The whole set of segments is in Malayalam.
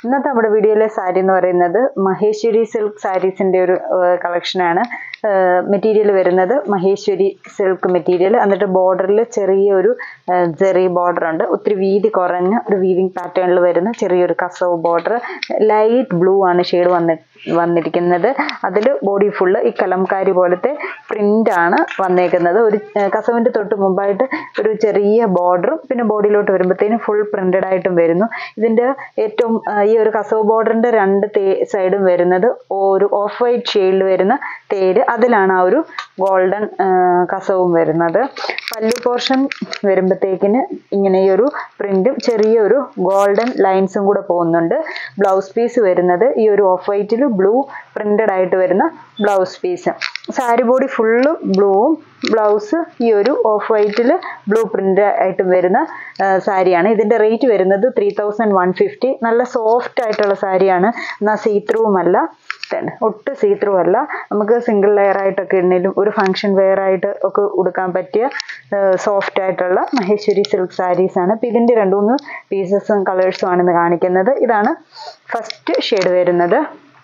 ഇന്നത്തെ നമ്മുടെ വീഡിയോയിലെ സാരി എന്ന് പറയുന്നത് മഹേശ്വരി സിൽക്ക് സാരീസിന്റെ ഒരു കളക്ഷനാണ് മെറ്റീരിയൽ വരുന്നത് മഹേശ്വരി സിൽക്ക് മെറ്റീരിയൽ എന്നിട്ട് ബോർഡറിൽ ചെറിയൊരു ജെറി ബോർഡർ ഉണ്ട് ഒത്തിരി വീതി കുറഞ്ഞ ഒരു വീവിങ് പാറ്റേണിൽ വരുന്ന ചെറിയൊരു കസവ് ബോർഡർ ലൈറ്റ് ബ്ലൂ ആണ് ഷെയ്ഡ് വന്നി വന്നിരിക്കുന്നത് അതിൽ ബോഡി ഫുള്ള് ഈ കലംകാരി പോലത്തെ പ്രിന്റ് ആണ് വന്നേക്കുന്നത് ഒരു ഏർ കസവിന്റെ തൊട്ട് മുമ്പായിട്ട് ഒരു ചെറിയ ബോർഡറും പിന്നെ ബോഡിയിലോട്ട് വരുമ്പോഴത്തേനും ഫുൾ പ്രിന്റഡ് ആയിട്ടും വരുന്നു ഇതിന്റെ ഏറ്റവും ആ, ഈ ഒരു കസവ് ബോർഡറിന്റെ രണ്ട് തേ സൈഡും വരുന്നത് ഒരു ഓഫ് വൈറ്റ് ഷെയ്ഡിൽ വരുന്ന തേര് അതിലാണ് ആ ഒരു ഗോൾഡൻ കസവും വരുന്നത് പല്ലു പോർഷൻ വരുമ്പോഴത്തേക്കിന് ഇങ്ങനെ ഈ ഒരു പ്രിന്റും ചെറിയൊരു ഗോൾഡൻ ലൈൻസും കൂടെ പോകുന്നുണ്ട് ബ്ലൗസ് പീസ് വരുന്നത് ഈ ഒരു ഓഫ് വൈറ്റിൽ ബ്ലൂ പ്രിന്റഡ് ആയിട്ട് വരുന്ന blouse piece sari body full ബ്ലൂവും ബ്ലൗസ് ഈ ഒരു ഓഫ് വൈറ്റിൽ ബ്ലൂ പ്രിന്റ് ആയിട്ട് വരുന്ന ആ, സാരിയാണ് ഇതിന്റെ റേറ്റ് വരുന്നത് ത്രീ തൗസൻഡ് വൺ ഫിഫ്റ്റി നല്ല സോഫ്റ്റ് ആയിട്ടുള്ള സാരിയാണ് എന്നാൽ സീത്രൂവും അല്ല ഇതാണ്. ഒട്ടും സീത്രൂ അല്ല നമുക്ക് സിംഗിൾ ലെയർ ആയിട്ടൊക്കെ ഇടണേലും ഒരു ഫംഗ്ഷൻ വെയർ ആയിട്ട് ഒക്കെ ഉടുക്കാൻ പറ്റിയ സോഫ്റ്റ് ആയിട്ടുള്ള മഹേശ്വരി സിൽക്ക് സാരീസ് ആണ് ഇപ്പം ഇതിന്റെ രണ്ട് മൂന്ന് പീസസും കളേഴ്സും ആണ് ഇന്ന് കാണിക്കുന്നത് ഇതാണ് ഫസ്റ്റ് ഷെയ്ഡ് വരുന്നത്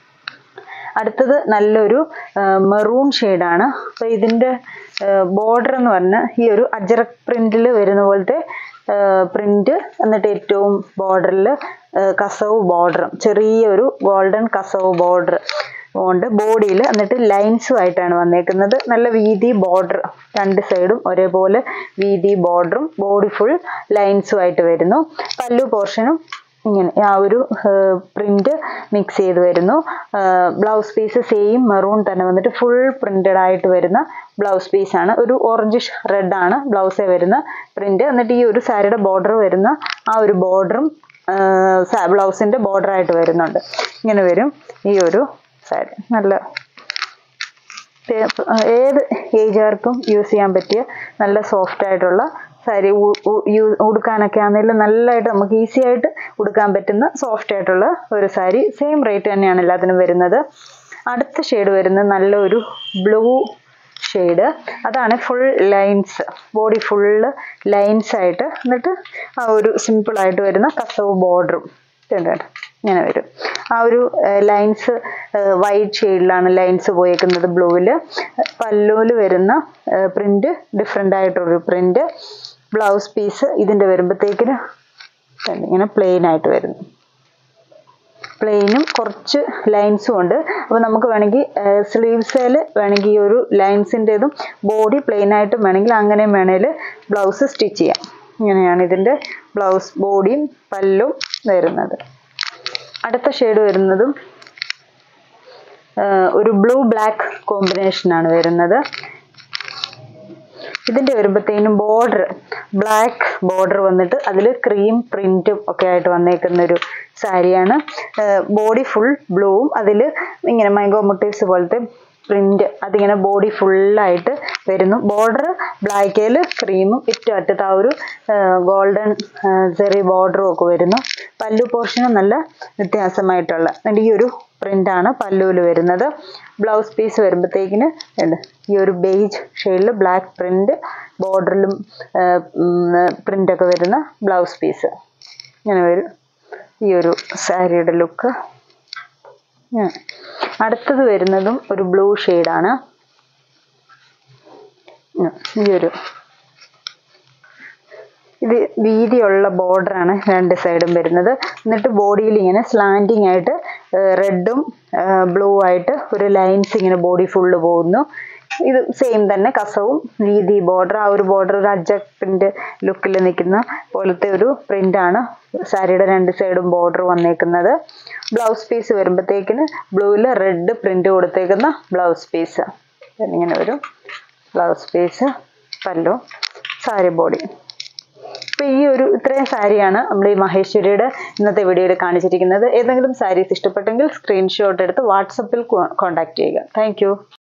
അടുത്തത് നല്ലൊരു മെറൂൺ ഷെയ്ഡാണ് അപ്പോൾ ഇതിൻ്റെ ബോർഡർ എന്ന് പറഞ്ഞാൽ ഈ ഒരു അജറക് പ്രിന്റിൽ വരുന്ന പോലത്തെ പ്രിന്റ് എന്നിട്ട് ഏറ്റവും ബോർഡറിൽ കസവ് ബോർഡറും ചെറിയൊരു ഗോൾഡൻ കസവ് ബോർഡർ ഉണ്ട് ബോഡിയിൽ എന്നിട്ട് ലൈൻസും ആയിട്ടാണ് വന്നേക്കുന്നത് നല്ല വീതി ബോർഡർ രണ്ട് സൈഡും ഒരേപോലെ വീതി ബോർഡറും ബോഡി ഫുൾ ലൈൻസും ആയിട്ട് വരുന്നു പല്ലു പോർഷനും ഇങ്ങനെ ആ ഒരു പ്രിന്റ് മിക്സ് ചെയ്ത് വരുന്നു ബ്ലൗസ് പീസ് സെയിം മെറൂൺ തന്നെ വന്നിട്ട് ഫുൾ പ്രിന്റഡ് ആയിട്ട് വരുന്ന ബ്ലൗസ് പീസ് ആണ് ഒരു ഓറഞ്ചിഷ് റെഡ് ആണ് ബ്ലൗസേ വരുന്ന പ്രിന്റ് എന്നിട്ട് ഈ ഒരു സാരിയുടെ ബോർഡർ വരുന്ന ആ ഒരു ബോർഡറും ബ്ലൗസിന്റെ ബോർഡർ ആയിട്ട് വരുന്നുണ്ട് ഇങ്ങനെ വരും ഈ ഒരു സാരി നല്ല തേ- ഏത് ഏജുകാർക്കും യൂസ് ചെയ്യാൻ പറ്റിയ നല്ല സോഫ്റ്റ് ആയിട്ടുള്ള സാരി ഉ- ഉ- യു- ഉടുക്കാനൊക്കെ ആണെങ്കിലും നല്ലതായിട്ട് നമുക്ക് ഈസി ആയിട്ട് ഉടുക്കാൻ പറ്റുന്ന സോഫ്റ്റ് ആയിട്ടുള്ള ഒരു സാരി സെയിം റേറ്റ് തന്നെയാണ് എല്ലാത്തിനും വരുന്നത് അടുത്ത ഷെയ്ഡ് വരുന്നത് നല്ലൊരു ബ്ലൂ ഷെയ്ഡ് അതാണ് full lines body full lines ആയിട്ട് എന്നിട്ട് ആ ഒരു സിമ്പിൾ ആയിട്ട് വരുന്ന കസവ് ബോർഡറും ഇതുണ്ട് ഇങ്ങനെ വരും ആ ഒരു ലൈൻസ് വൈറ്റ് ഷെയ്ഡിലാണ് ലൈൻസ് പോയേക്കുന്നത് ബ്ലൂവിൽ പല്ലുവിൽ വരുന്ന പ്രിന്റ് ഡിഫറെൻ്റ് ആയിട്ടൊരു പ്രിന്റ് ബ്ലൗസ് പീസ് ഇതിൻ്റെ വരുമ്പോഴത്തേക്കിന് ഇതുണ്ട്, ഇങ്ങനെ പ്ലെയിൻ ആയിട്ട് വരുന്നു പ്ലെയിനും കുറച്ച് ലൈൻസും ഉണ്ട് അപ്പോൾ നമുക്ക് വേണമെങ്കിൽ സ്ലീവ്സിൽ വേണമെങ്കിൽ ഈ ഒരു ലൈൻസിൻ്റെതും ബോഡി പ്ലെയിൻ ആയിട്ടും വേണമെങ്കിൽ അങ്ങനെയും വേണേൽ ബ്ലൗസ് സ്റ്റിച്ച് ചെയ്യാം ഇങ്ങനെയാണ് ഇതിൻ്റെ ബ്ലൗസ് ബോഡിയും പല്ലും വരുന്നത് അടുത്ത ഷെയ്ഡ് വരുന്നതും ആ, ഒരു ബ്ലൂ ബ്ലാക്ക് കോമ്പിനേഷനാണ് വരുന്നത് ഇതിന്റെ വരുമ്പോഴത്തേനും ബോർഡർ ബ്ലാക്ക് ബോർഡർ വന്നിട്ട് അതിൽ ക്രീം പ്രിന്റും ഒക്കെ ആയിട്ട് വന്നേക്കുന്ന ഒരു സാരിയാണ് ബോഡി ഫുൾ ബ്ലൂവും അതിൽ ഇങ്ങനെ മൈഗോ മുട്ടീസ് പോലത്തെ പ്രിന്റ് അതിങ്ങനെ ബോഡി ഫുള്ളായിട്ട് വരുന്നു ബോർഡർ ബ്ലാക്കിൽ ക്രീമും ഇറ്റം അറ്റത്ത് ആ ഒരു ഗോൾഡൻ ചെറിയ ബോർഡറും ഒക്കെ വരുന്നു പല്ലു പോർഷനും നല്ല വ്യത്യാസമായിട്ടുള്ള എന്നിട്ട് ഈ ഒരു പ്രിന്റ് ആണ് പല്ലുവിൽ വരുന്നത് ബ്ലൗസ് പീസ് വരുമ്പോഴത്തേക്കിന് ഉണ്ട് ഈ ഒരു ബേജ് ഷെയ്ഡിൽ ബ്ലാക്ക് പ്രിന്റ് ബോർഡറിലും പ്രിന്റ് ഒക്കെ വരുന്ന ബ്ലൗസ് പീസ് ഇങ്ങനെ വരും ഈ ഒരു സാരിയുടെ ലുക്ക് അടുത്തത് വരുന്നതും ഒരു ബ്ലൂ ഷെയ്ഡാണ് ഈ ഒരു ഇത് വീതിയുള്ള ബോർഡറാണ് രണ്ട് സൈഡും വരുന്നത് എന്നിട്ട് ബോഡിയിൽ ഇങ്ങനെ സ്ലാൻഡിങ് ആയിട്ട് റെഡും ബ്ലൂ ആയിട്ട് ഒരു ലൈൻസ് ഇങ്ങനെ ബോഡി ഫുള്ള് പോകുന്നു ഇത് സെയിം തന്നെ കസവും വീതി ബോർഡർ ആ ഒരു ബോർഡർ ഒരു അജക്റ്റിന്റെ ലുക്കിൽ നിൽക്കുന്ന പോലത്തെ ഒരു പ്രിന്റ് ആണ് സാരിയുടെ രണ്ട് സൈഡും ബോർഡർ വന്നേക്കുന്നത് ബ്ലൗസ് പീസ് വരുമ്പോഴത്തേക്കിന് ബ്ലൂവിൽ റെഡ് പ്രിന്റ് കൊടുത്തേക്കുന്ന ബ്ലൗസ് പീസ് ഇങ്ങനെ വരും ബ്ലൗസ് പീസ് പല്ലു സാരി ബോഡി അപ്പൊ ഈ ഒരു ഇത്രയും സാരിയാണ് നമ്മൾ ഈ മഹേശ്വരിയുടെ ഇന്നത്തെ വീഡിയോയിൽ കാണിച്ചിരിക്കുന്നത് ഏതെങ്കിലും സാരീസ് ഇഷ്ടപ്പെട്ടെങ്കിൽ സ്ക്രീൻഷോട്ട് എടുത്ത് വാട്സപ്പിൽ കോൺടാക്ട് ചെയ്യുക താങ്ക്